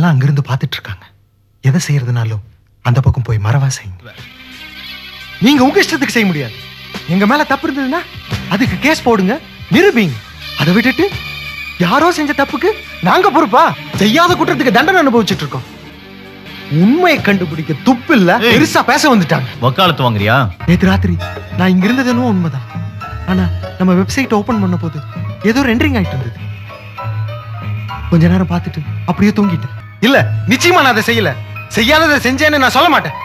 எல்லாம் அங்கிருந்து பார்த்துட்டு இருக்காங்க எதை செய்யறதுனாலும் அந்த பக்கம் போய் மறவா செய்யுங்க நீங்க உங்க இஷ்டத்துக்கு செய்ய முடியாது எங்க மேல தப்பு இருந்ததுன்னா அதுக்கு கேஸ் போடுங்க நிரூபிங்க அதை விட்டுட்டு யாரோ செஞ்ச தப்புக்கு நாங்க பொறுப்பா செய்யாத குற்றத்துக்கு தண்டனை அனுபவிச்சுட்டு இருக்கோம் உண்மையை கண்டுபிடிக்க துப்பு இல்ல ஏய். பெருசா பேச வந்துட்டாங்க வக்காலத்து வாங்குறியா நேத்து ராத்திரி நான் இங்க இருந்தது என்னவோ உண்மைதான் ஆனா நம்ம வெப்சைட் ஓபன் பண்ண போது ஏதோ ரெண்டரிங் ஆயிட்டு இருந்தது கொஞ்ச நேரம் பார்த்துட்டு அப்படியே தூங்கிட்டேன் இல்ல நிச்சயமா நான் அதை செய்யல செய்யாததை செஞ்சேன்னு நான் சொல்ல மாட்டேன்